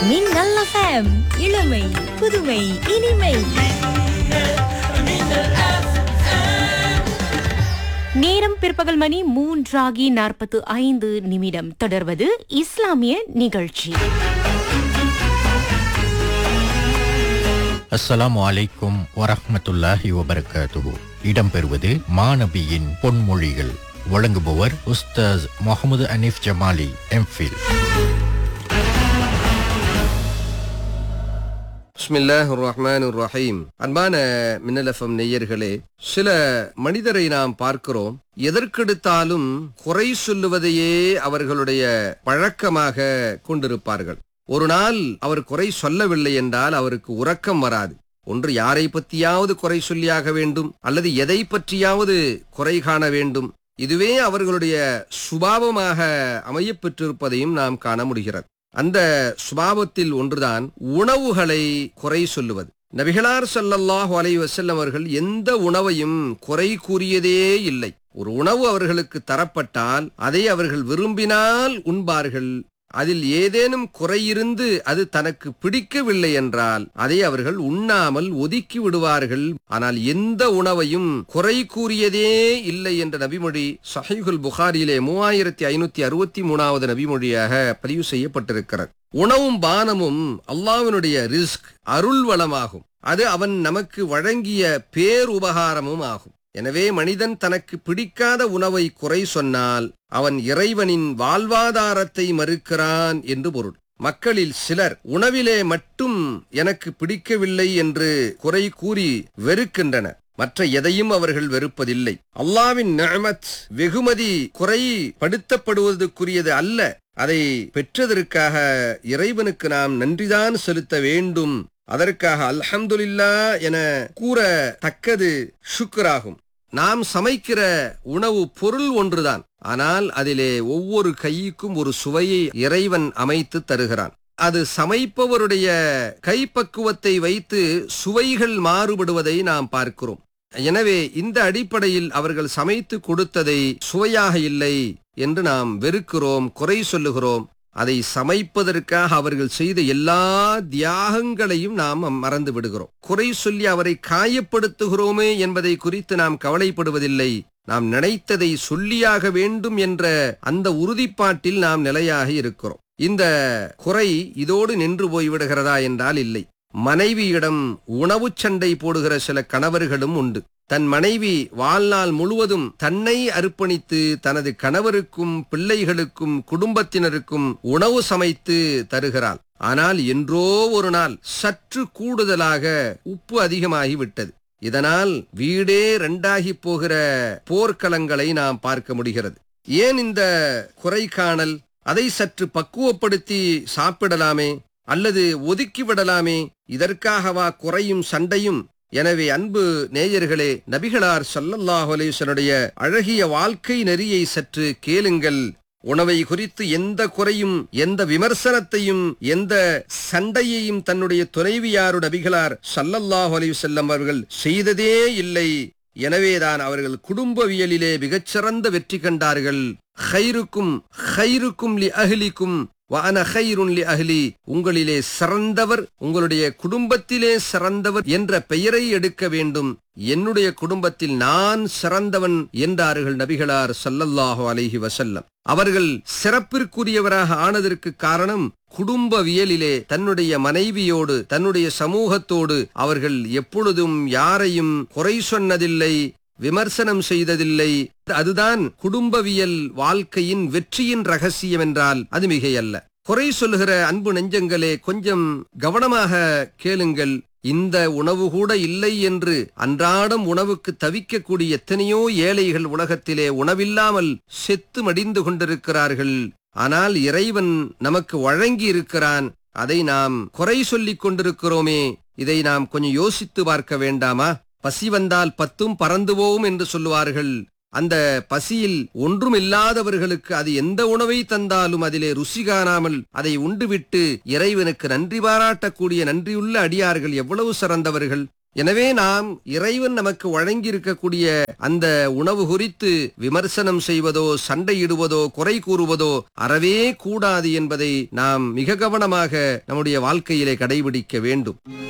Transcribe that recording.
மின்னல் எஃப்எம் இளமை புதுமை இனிமை நேரம் பிற்பகல் மணி மூன்றாகி நாற்பத்து ஐந்து நிமிடம் தொடர்வது இஸ்லாமிய நிகழ்ச்சி அஸ்ஸலாமு அலைக்கும் வரஹ்மத்துல்லாஹி வபரகாத்துஹு இடம்பெறுவது மாநபியின் பொன்மொழிகள் வழங்குபவர் உஸ்தாஸ் முகமது அனீஃப் ஜமாலி எம்ஃபில் பிஸ்மில்லாஹ் ரஹ்மான் ரஹீம் அன்பான மின்னலஃபம் நேயர்களே சில மனிதரை நாம் பார்க்கிறோம் எதற்கெடுத்தாலும் குறை சொல்லுவதையே அவர்களுடைய பழக்கமாக கொண்டிருப்பார்கள் ஒரு நாள் அவர் குறை சொல்லவில்லை என்றால் அவருக்கு உறக்கம் வராது ஒன்று யாரை பற்றியாவது குறை சொல்லியாக வேண்டும் அல்லது எதை பற்றியாவது குறை காண வேண்டும் இதுவே அவர்களுடைய சுபாவமாக அமையப் பெற்றிருப்பதையும் நாம் காண முடிகிறது அந்த சுபாவத்தில் ஒன்றுதான் உணவுகளை குறை சொல்லுவது நபிகளார் ஸல்லல்லாஹு அலைஹி வஸல்லம் அவர்கள் எந்த உணவையும் குறை கூறியதே இல்லை ஒரு உணவு அவர்களுக்கு தரப்பட்டால் அதை அவர்கள் விரும்பினால் உண்பார்கள் அதில் ஏதேனும் குறையிருந்து அது தனக்கு பிடிக்கவில்லை என்றால் அதை அவர்கள் உண்ணாமல் ஒதுக்கி விடுவார்கள் ஆனால் எந்த உணவையும் குறை கூறியதே இல்லை என்ற நபிமொழி சஹீஹுல் புகாரியிலே மூவாயிரத்தி ஐநூத்தி அறுபத்தி மூணாவது நபிமொழியாக பதிவு செய்யப்பட்டிருக்கிறது உணவும் பானமும் அல்லாஹ்வினுடைய ரிஸ்க் அருள் வளமாகும் அது அவன் நமக்கு வழங்கிய பேருபகாரமும் ஆகும் எனவே மனிதன் தனக்கு பிடிக்காத உணவை குறை சொன்னால் அவன் இறைவனின் வாழ்வாதாரத்தை மறுக்கிறான் என்று பொருள் மக்களில் சிலர் உணவிலே மட்டும் எனக்கு பிடிக்கவில்லை என்று குறை கூறி வெறுக்கின்றனர் மற்ற எதையும் அவர்கள் வெறுப்பதில்லை அல்லாவின் நிஅமத் வெகுமதி குறை படுத்தப்படுவதற்குரியது அல்ல அதை பெற்றதற்காக இறைவனுக்கு நாம் நன்றிதான் செலுத்த வேண்டும் அதற்காக அல்ஹம்துலில்லா என கூற தக்கது ஷுக்ராகும் நாம் சமைக்கிற உணவு பொருள் ஒன்றுதான் ஆனால் அதிலே ஒவ்வொரு கைக்கும் ஒரு சுவையை இறைவன் அமைத்து தருகிறான் அது சமைப்பவருடைய கைப்பக்குவத்தை வைத்து சுவைகள் மாறுபடுவதை நாம் பார்க்கிறோம் எனவே இந்த அடிப்படையில் அவர்கள் சமைத்து கொடுத்ததை சுவையாக இல்லை என்று நாம் வெறுக்கிறோம் குறை சொல்லுகிறோம் அதை சமைப்பதற்காக அவர்கள் செய்த எல்லா தியாகங்களையும் நாம் மறந்து விடுகிறோம் குறை சொல்லி அவரை காயப்படுத்துகிறோமே என்பதை குறித்து நாம் கவலைப்படுவதில்லை நாம் நினைத்ததை சொல்லியாக வேண்டும் என்ற அந்த உறுதிப்பாட்டில் நாம் நிலையாக இருக்கிறோம் இந்த குறை இதோடு நின்று போய்விடுகிறதா என்றால் இல்லை மனைவியிடம் உணவுச் சண்டை போடுகிற சில கணவர்களும் உண்டு தன் மனைவி வாழ்நாள் முழுவதும் தன்னை அர்ப்பணித்து தனது கணவருக்கும் பிள்ளைகளுக்கும் குடும்பத்தினருக்கும் உணவு சமைத்து தருகிறாள் ஆனால் என்றோ ஒரு நாள் சற்று கூடுதலாக உப்பு அதிகமாகி விட்டது இதனால் வீடே ரெண்டாகி போகிற போர்க்களங்களை நாம் பார்க்க முடிகிறது ஏன் இந்த குறை காணல் அதை சற்று பக்குவப்படுத்தி சாப்பிடலாமே அல்லது ஒதுக்கி விடலாமே இதற்காகவா குறையும் சண்டையும் எனவே அன்பு நேயர்களே நபிகளார் ஸல்லல்லாஹு அலைஹி வஸல்லுடைய அழகிய வாழ்க்கை நெறியை சற்று கேளுங்கள் உணவை குறித்து எந்த குறையும் எந்த விமர்சனத்தையும் எந்த சண்டையையும் தன்னுடைய துணைவியாரு நபிகளார் ஸல்லல்லாஹு அலைஹி வஸல்லம் அவர்கள் செய்ததே இல்லை எனவேதான் அவர்கள் குடும்பவியலிலே மிகச்சிறந்த வெற்றி கண்டார்கள் ஹைருக்கும் ஹைருக்கும் லி அஹ்லிக்கும் வஅன ஹைருன் லி அஹ்லி உங்களிலே சிறந்தவர் உங்களுடைய குடும்பத்திலே சிறந்தவர் என்ற பெயரை எடுக்க வேண்டும் என்னுடைய குடும்பத்தில் நான் சிறந்தவன் என்றார்கள் நபிகளார் ஸல்லல்லாஹு அலைஹி வஸல்லம் அவர்கள் சிறப்பிற்குரியவராக ஆனதற்கு காரணம் குடும்பவியலிலே தன்னுடைய மனைவியோடு தன்னுடைய சமூகத்தோடு அவர்கள் எப்பொழுதும் யாரையும் குறை சொன்னதில்லை விமர்சனம் செய்ததில்லை அதுதான் குடும்பவியல் வாழ்க்கையின் வெற்றியின் ரகசியம் என்றால் அது மிகையல்ல குறை சொல்லுகிற அன்பு நெஞ்சங்களே கொஞ்சம் கவனமாக கேளுங்கள் இந்த உணவு கூட இல்லை என்று அன்றாடம் உணவுக்கு தவிக்கக்கூடிய எத்தனையோ ஏழைகள் உலகத்திலே உணவில்லாமல் செத்து மடிந்து கொண்டிருக்கிறார்கள் ஆனால் இறைவன் நமக்கு வழங்கி இருக்கிறான் அதை நாம் குறை சொல்லிக் கொண்டிருக்கிறோமே இதை நாம் கொஞ்சம் யோசித்து பார்க்க வேண்டாமா பசி வந்தால் பத்தும் பறந்து போகும் என்று சொல்லுவார்கள் அந்த பசியில் ஒன்றுமில்லாதவர்களுக்கு அது எந்த உணவை தந்தாலும் அதிலே ருசி காணாமல் அதை உண்டுவிட்டு இறைவனுக்கு நன்றி பாராட்டக்கூடிய நன்றியுள்ள அடியார்கள் எவ்வளவு சிறந்தவர்கள் எனவே நாம் இறைவன் நமக்கு வழங்கி இருக்கக்கூடிய அந்த உணவு குறித்து விமர்சனம் செய்வதோ சண்டையிடுவதோ குறை கூறுவதோ அறவே கூடாது என்பதை நாம் மிக கவனமாக நம்முடைய வாழ்க்கையிலே கடைபிடிக்க வேண்டும்